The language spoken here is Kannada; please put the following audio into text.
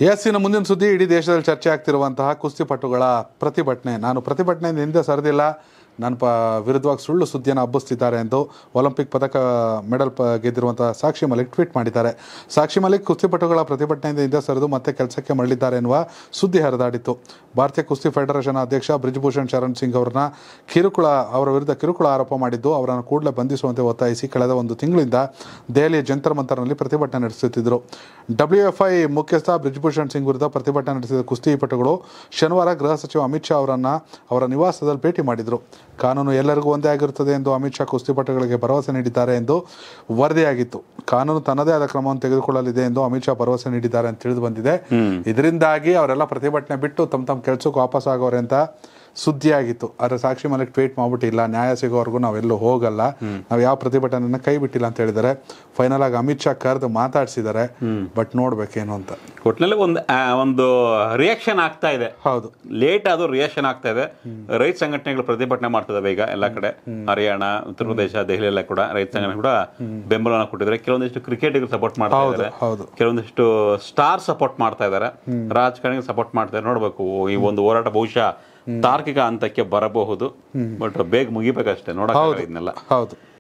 ಎಸ್ ಇನ್ನು ಮುಂದಿನ ಸುದ್ದಿ ಇಡೀ ದೇಶದಲ್ಲಿ ಚರ್ಚೆ ಆಗ್ತಿರುವಂತಹ ಕುಸ್ತಿಪಟುಗಳ ಪ್ರತಿಭಟನೆ ನಾನು ಪ್ರತಿಭಟನೆಯಿಂದ ಹಿಂದೆ ಸರಿದಿಲ್ಲ ನನ್ನ ಪ ವಿರುದ್ಧವಾಗಿ ಸುಳ್ಳು ಸುದ್ದಿಯನ್ನು ಹಬ್ಬಿಸ್ತಿದ್ದಾರೆ ಎಂದು ಒಲಿಂಪಿಕ್ ಪದಕ ಮೆಡಲ್ ಪ ಗೆದ್ದಿರುವಂತಹ ಸಾಕ್ಷಿ ಮಲಿಕ್ ಟ್ವೀಟ್ ಮಾಡಿದ್ದಾರೆ ಸಾಕ್ಷಿ ಮಲಿಕ್ ಕುಸ್ತಿಪಟುಗಳ ಪ್ರತಿಭಟನೆಯಿಂದ ಹಿಂದೆ ಸರಿದು ಮತ್ತೆ ಕೆಲಸಕ್ಕೆ ಮರಳಿದ್ದಾರೆ ಎನ್ನುವ ಸುದ್ದಿ ಹರಿದಾಡಿತ್ತು ಭಾರತೀಯ ಕುಸ್ತಿ ಫೆಡರೇಷನ್ ಅಧ್ಯಕ್ಷ ಬ್ರಿಜ್ಭೂಷಣ್ ಶರಣ್ ಸಿಂಗ್ ಅವರನ್ನ ಕಿರುಕುಳ ಅವರ ವಿರುದ್ಧ ಕಿರುಕುಳ ಆರೋಪ ಮಾಡಿದ್ದು ಅವರನ್ನು ಕೂಡಲೇ ಬಂಧಿಸುವಂತೆ ಒತ್ತಾಯಿಸಿ ಕಳೆದ ಒಂದು ತಿಂಗಳಿಂದ ದೆಹಲಿಯ ಜಂತರ್ ಮಂತರ್ನಲ್ಲಿ ಪ್ರತಿಭಟನೆ ನಡೆಸುತ್ತಿದ್ದರು ಡಬ್ಲ್ಯೂ ಎಫ್ ಐ ಮುಖ್ಯಸ್ಥ ಬ್ರಿಜ್ಭೂಷಣ್ ಸಿಂಗ್ ವಿರುದ್ಧ ಪ್ರತಿಭಟನೆ ನಡೆಸಿದ ಕುಸ್ತಿಪಟುಗಳು ಶನಿವಾರ ಗೃಹ ಸಚಿವ ಅಮಿತ್ ಶಾ ಅವರನ್ನ ಅವರ ನಿವಾಸದಲ್ಲಿ ಭೇಟಿ ಮಾಡಿದರು ಕಾನೂನು ಎಲ್ಲರಿಗೂ ಒಂದೇ ಆಗಿರುತ್ತದೆ ಎಂದು ಅಮಿತ್ ಶಾ ಕುಸ್ತಿಪಟುಗಳಿಗೆ ಭರವಸೆ ನೀಡಿದ್ದಾರೆ ಎಂದು ವರದಿಯಾಗಿತ್ತು ಕಾನೂನು ತನ್ನದೇ ಆದ ಕ್ರಮವನ್ನು ತೆಗೆದುಕೊಳ್ಳಲಿದೆ ಎಂದು ಅಮಿತ್ ಶಾ ಭರವಸೆ ನೀಡಿದ್ದಾರೆ ಅಂತ ತಿಳಿದು ಬಂದಿದೆ ಇದರಿಂದಾಗಿ ಅವರೆಲ್ಲ ಪ್ರತಿಭಟನೆ ಬಿಟ್ಟು ತಮ್ಮ ತಮ್ಮ ಕೆಲಸಕ್ಕೆ ವಾಪಸ್ ಆಗೋರೆ ಅಂತ ಸುದ್ದಿಯಾಗಿತ್ತು ಆದರೆ ಸಾಕ್ಷಿ ಮಲಿಕ್ ಟ್ವೀಟ್ ಮಾಡ್ಬಿಟ್ಟಿಲ್ಲ ನ್ಯಾಯ ಸಿಗೋವರೆಗೂ ನಾವೆಲ್ಲೂ ಹೋಗಲ್ಲ ನಾವು ಯಾವ ಪ್ರತಿಭಟನೆಯನ್ನ ಕೈ ಬಿಟ್ಟಿಲ್ಲ ಅಂತ ಹೇಳಿದ್ದಾರೆ ಫೈನಲ್ ಆಗಿ ಅಮಿತ್ ಶಾ ಕರೆದು ಮಾತಾಡ್ಸಿದ್ದಾರೆ ಬಟ್ ನೋಡ್ಬೇಕೇನು ಅಂತ ಒಟ್ಟಿನಲ್ಲಿ ಒಂದು ಆ, ಒಂದು ರಿಯಾಕ್ಷನ್ ಆಗ್ತಾ ಇದೆ ಹೌದು ಲೇಟ್ ಆದ್ರೂ ರಿಯಾಕ್ಷನ್ ಆಗ್ತಾ ಇದೆ ರೈತ ಸಂಘಟನೆಗಳು ಪ್ರತಿಭಟನೆ ಮಾಡ್ತಿದಾವೆ ಈಗ ಎಲ್ಲ ಕಡೆ ಹರಿಯಾಣ ಉತ್ತರ ಪ್ರದೇಶ ದೆಹಲಿ ಎಲ್ಲ ಕೂಡ ರೈತ ಸಂಘಟನೆ ಕೂಡ ಬೆಂಬಲನ ಕೊಟ್ಟಿದ್ದಾರೆ ಕೆಲವೊಂದಿಷ್ಟು ಕ್ರಿಕೆಟಿಗೆ ಸಪೋರ್ಟ್ ಮಾಡ್ತಾ ಇದ್ದಾರೆ ಹೌದು. ಕೆಲವೊಂದಿಷ್ಟು ಸ್ಟಾರ್ ಸಪೋರ್ಟ್ ಮಾಡ್ತಾ ಇದ್ದಾರೆ ರಾಜಕಾರಣಿಗೆ ಸಪೋರ್ಟ್ ಮಾಡ್ತಾ ಇದ್ದಾರೆ ನೋಡ್ಬೇಕು ಈ ಒಂದು ಹೋರಾಟ ಬಹುಶಃ ತಾರ್ಕಿಕ ಹಂತಕ್ಕೆ ಬರಬಹುದು ಬಟ್ ಬೇಗ ಮುಗಿಬೇಕಷ್ಟೇ ನೋಡಕ್ ಇದನ್ನೆಲ್ಲ ಹೌದು